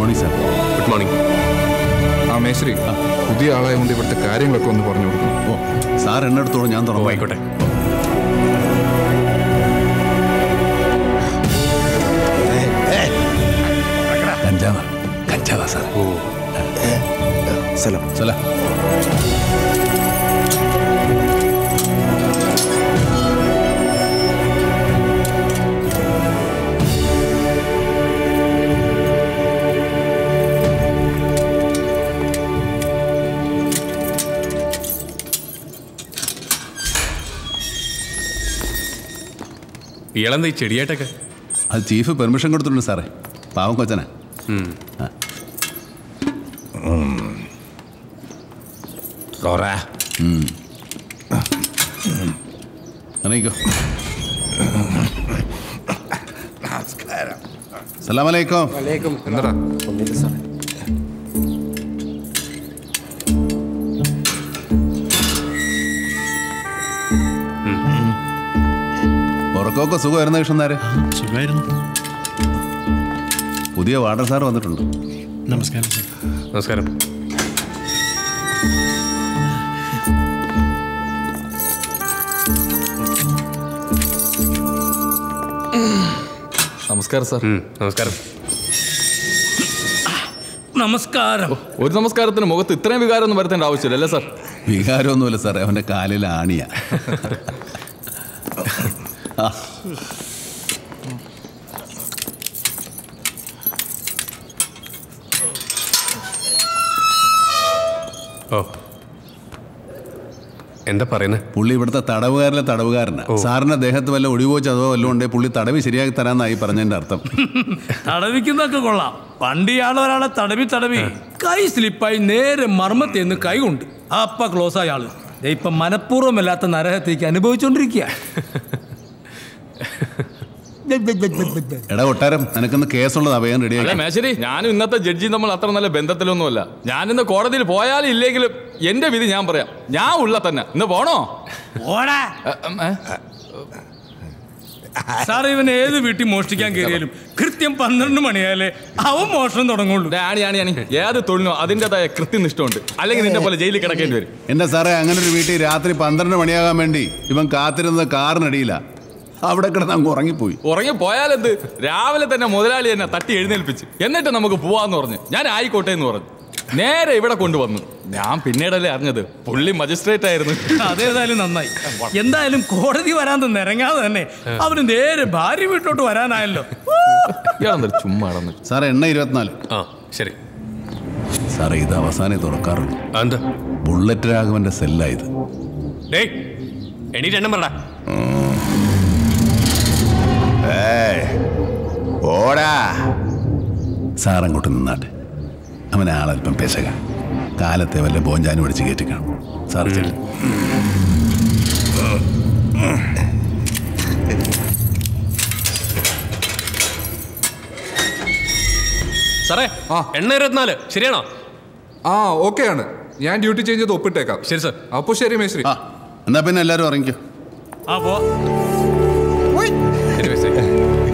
Morning sir good morning ആ മേശ്രി പുതിയ ആളായതുകൊണ്ട് ഇവിടുത്തെ കാര്യങ്ങളൊക്കെ ഒന്ന് പറഞ്ഞു കൊടുക്കണം ഓ സാർ എന്നെ എടുത്തോളൂ ഞാൻ ഓ തുറന്നു ആയിക്കോട്ടെ കഞ്ചാവ കഞ്ചാവ സാർ ഓ സ്ഥലം സ്ഥലം ഇയാളെന്താ ഈ ചെടിയായിട്ടൊക്കെ അത് ചീഫ് പെർമിഷൻ കൊടുത്തിട്ടുണ്ട് സാറേ പാവം കൊച്ചനെ കൊറേ അറിയിക്കോ സലാമലൈക്കും എന്താ ഉറക്കമൊക്കെ സുഖമായിരുന്ന കൃഷ്ണനാര് സുഖമായിരുന്നു പുതിയ വാർഡൻ സാർ വന്നിട്ടുണ്ട് നമസ്കാരം സാർ നമസ്കാരം നമസ്കാരം സാർ ഉം, നമസ്കാരം നമസ്കാരം ഒരു നമസ്കാരത്തിന് മുഖത്ത് ഇത്രയും വികാരമൊന്നും വരുത്തേണ്ട ആവശ്യമില്ല അല്ലേ സാർ വികാരമൊന്നുമില്ല സാറേ അവൻ്റെ കാലിൽ ആണിയാ ആ, ഓ എന്താ പറയുന്നത് പുള്ളി ഇവിടുത്തെ തടവുകാരിലെ തടവുകാരനാ സാറിന്റെ ദേഹത്ത് വല്ല ഒഴിവോ ചതവോ വല്ലതും ഉണ്ടെങ്കിൽ പുള്ളി തടവി ശരിയാക്കി തരാന്നായി പറഞ്ഞതിന്റെ അർത്ഥം തടവിക്കുന്നൊക്കെ കൊള്ളാം പണ്ട് ഇയാൾ ഒരാളെ തടവി തടവി കൈ സ്ലിപ്പായി നേരെ മർമ്മത്തേന്ന് കൈ കൊണ്ട് അപ്പ ക്ലോസ് ആയ ആള് ദേ ഇപ്പൊ മനഃപൂർവ്വമല്ലാത്ത നരഹത്തേക്ക് അനുഭവിച്ചോണ്ടിരിക്കുക എടാ കൊട്ടാരം നിനക്കൊന്ന് കേസുള്ളത് അഭയം അല്ല റെഡിയാക്കി മേശരി ഞാനും ഇന്നത്തെ ജഡ്ജി നമ്മൾ അത്ര നല്ല ബന്ധത്തിലൊന്നുമല്ല ഞാൻ ഇന്ന് കോടതിയിൽ പോയാലും ഇല്ലെങ്കിലും എന്റെ വിധി ഞാൻ പറയാം ഞാൻ ഉള്ള തന്നെ ഇന്ന് പോണോ ഓടാ എ, ഉം, ഏ? സാർ ഇവൻ ഏത് വീട്ടിൽ മോഷ്ടിക്കാൻ കയറിയാലും കൃത്യം പന്ത്രണ്ട് മണിയായാലേ അവൻ മോഷണം തുടങ്ങുള്ളൂ ദേ, ആണി ആണി ആണി ഏത് തൊഴിലിനോ അതിൻ്റെതായ കൃത്യനിഷ്ഠമുണ്ട് അല്ലെങ്കിൽ നിന്നെ പോലെ ജയിലിൽ കിടക്കേണ്ടി വരും എന്റെ സാറേ അങ്ങനെ ഒരു വീട്ടിൽ രാത്രി പന്ത്രണ്ട് മണിയാകാൻ വേണ്ടി ഇവൻ കാത്തിരുന്നത് കാറിനടിയില്ല അവിടെ കിടന്ന് അങ്ങ് ഉറങ്ങിപ്പോയി ഉറങ്ങി പോയാലെന്ത് രാവിലെ തന്നെ മുതലാളി എന്നെ തട്ടി എഴുന്നേൽപ്പിച്ച് എന്നിട്ട് നമുക്ക് പോവാന്ന് പറഞ്ഞു ഞാൻ ആയിക്കോട്ടെ എന്ന് പറഞ്ഞു നേരെ ഇവിടെ കൊണ്ടുവന്നു ഞാൻ പിന്നീടല്ലേ അറിഞ്ഞത് പുള്ളി മജിസ്ട്രേറ്റ് ആയിരുന്നു അതേതായാലും നന്നായി എന്തായാലും കോടതി വരാൻ നിരങ്ങാതെ തന്നെ അവന് നേരെ ഭാര്യ വീട്ടിലോട്ട് വരാനായല്ലോ ഇയാളെന്താ ചുമ്മാ അടന്ന് സാറേ എണ്ണ ഇരുപത്തിനാല് ആ ശരി സാറേ ഇത് അവസാനേ തുറക്കാറുള്ളൂ ആ, എന്താ ബുള്ളറ്റ് രാഘവന്റെ സെല്ലായത് ഡേയ് എണീറ്റ് എണ്ണം പറടാ ഓടാ സാറങ്ങോട്ട് നിന്നാട്ടെ അവൻ ആളല്പം പെശക കാലത്തെ വല്ല ബോഞ്ചാനും അടിച്ച് കയറ്റിക്കണം സാർ ചെല്ലു സാറേ എണ്ണ ഇരുപത്തിനാല് ശരിയാണോ ആ ഓക്കെ ആണ് ഞാൻ ഡ്യൂട്ടി ചേഞ്ച് ചെയ്ത് ഒപ്പിട്ടേക്കാം ശരി സാർ അപ്പോൾ ശരി മേശ്രി ആ എന്നാ പിന്നെ എല്ലാവരും ഇറങ്ങിക്കോ ആ പോ ശരി മേസ്ത്രി.